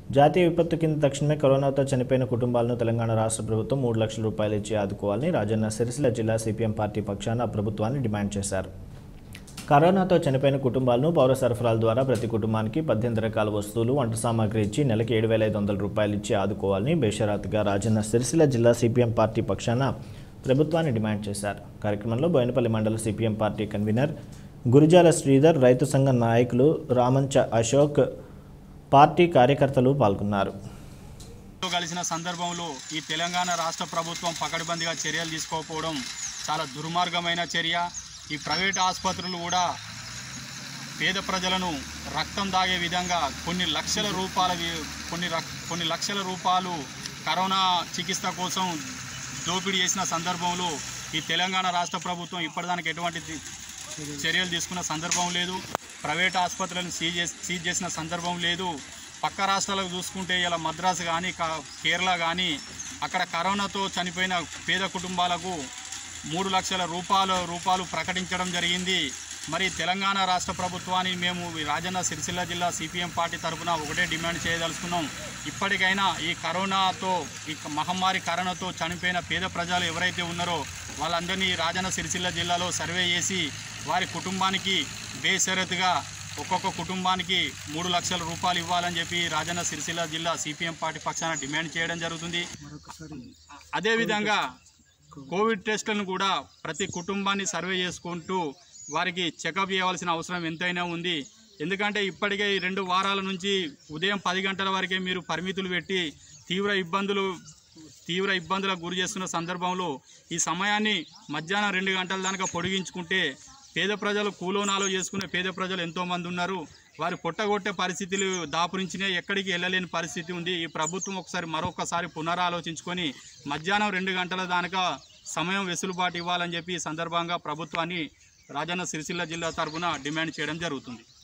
జాతీయ విపత్తు కింద తక్షణమే కరోనాతో చనిపోయిన కుటుంబాలను తెలంగాణ రాష్ట్ర ప్రభుత్వం మూడు లక్షల రూపాయలు ఇచ్చి ఆదుకోవాలని రాజన్న సిరిసిల్ల జిల్లా సిపిఎం పార్టీ పక్షాన ప్రభుత్వాన్ని డిమాండ్ చేశారు కరోనాతో చనిపోయిన కుటుంబాలను పౌర సరఫరాల ద్వారా ప్రతి కుటుంబానికి పద్దెనిమిది రకాల వస్తువులు వంట సామాగ్రి ఇచ్చి నెలకి ఏడు వేల ఐదు వందల రూపాయలు ఇచ్చి ఆదుకోవాలని బేషరాత్గా రాజన్న సిరిసిల్ల జిల్లా సిపిఎం పార్టీ పక్షాన ప్రభుత్వాన్ని డిమాండ్ చేశారు కార్యక్రమంలో బోయినపల్లి మండల CPM party convener Gurijala Sridhar రైతు సంఘం నాయకులు రామంచ అశోక్ పార్టీ కార్యకర్తలు పాల్గొన్నారు తో కలిసిన సందర్భంలో ఈ తెలంగాణ రాష్ట్ర ప్రభుత్వం పకడ్బందీగా చర్యలు తీసుకోకపోవడం చాలా దుర్మార్గమైన చర్య ఈ ప్రైవేట్ ఆసుపత్రులు కూడా పేద ప్రజలను రక్తం దాగే విధంగా కొన్ని లక్షల రూపాయల వి- కొన్ని రక్- కొన్ని లక్షల రూపాయలు కరోనా చికిత్స కోసం దోపిడీ చేసిన సందర్భంలో ఈ తెలంగాణ రాష్ట్ర ప్రభుత్వం ఇప్పటిదానికి ఎటువంటి ది- చర్యలు తీసుకున్న సందర్భం లేదు ప్రైవేట్ ఆసుపత్రులను సీజ్ చేసి సీజ్ చేసిన సందర్భం లేదు పక్క రాష్ట్రాలకు చూసుకుంటే ఇలా మద్రాసు కానీ కా- కేరళ కానీ అక్కడ కరోనాతో చనిపోయిన పేద కుటుంబాలకు మూడు లక్షల రూపాయలు రూపాయలు ప్రకటించడం జరిగింది మరి తెలంగాణ రాష్ట్ర ప్రభుత్వాన్ని మేము ఈ రాజన్న సిరిసిల్ల జిల్లా సిపిఎం పార్టీ తరఫున ఒకటే డిమాండ్ చేయదలుచుకున్నాం ఇప్పటికైనా ఈ కరోనాతో ఈ మహమ్మారి కరోనాతో చనిపోయిన పేద ప్రజలు ఎవరైతే ఉన్నారో వాళ్ళందరినీ రాజన్న సిరిసిల్ల జిల్లాలో సర్వే చేసి వారి కుటుంబానికి బేషరతుగా ఒక్కొక్క కుటుంబానికి మూడు లక్షల రూపాయలు ఇవ్వాలని చెప్పి రాజన్న సిరిసిల్ల జిల్లా సిపిఎం పార్టీ పక్షాన డిమాండ్ చేయడం జరుగుతుంది అదేవిధంగా కోవిడ్ టెస్టులను కూడా ప్రతి కుటుంబాన్ని సర్వే చేసుకుంటూ వారికి చెకప్ చేయవలసిన అవసరం ఎంతైనా ఉంది ఎందుకంటే ఇప్పటికే ఈ రెండు వారాల నుంచి ఉదయం పది గంటల వరకే మీరు పరిమితులు పెట్టి తీవ్ర ఇబ్బందులు తీవ్ర ఇబ్బందులకు గురి చేస్తున్న సందర్భంలో ఈ సమయాన్ని మధ్యాహ్నం రెండు గంటల దాకా పొడిగించుకుంటే పేద ప్రజలు కూలోనాలో చేసుకునే పేద ప్రజలు ఎంతోమంది ఉన్నారు వారి పొట్టగొట్టే పరిస్థితులు దాపురించినాయి ఎక్కడికి వెళ్ళలేని పరిస్థితి ఉంది ఈ ప్రభుత్వం ఒకసారి మరొకసారి పునరాలోచించుకొని మధ్యాహ్నం రెండు గంటల దాకా సమయం వెసులుబాటు ఇవ్వాలని చెప్పి ఈ సందర్భంగా ప్రభుత్వాన్ని రాజన్న సిరిసిల్ల జిల్లా తరఫున డిమాండ్ చేయడం జరుగుతుంది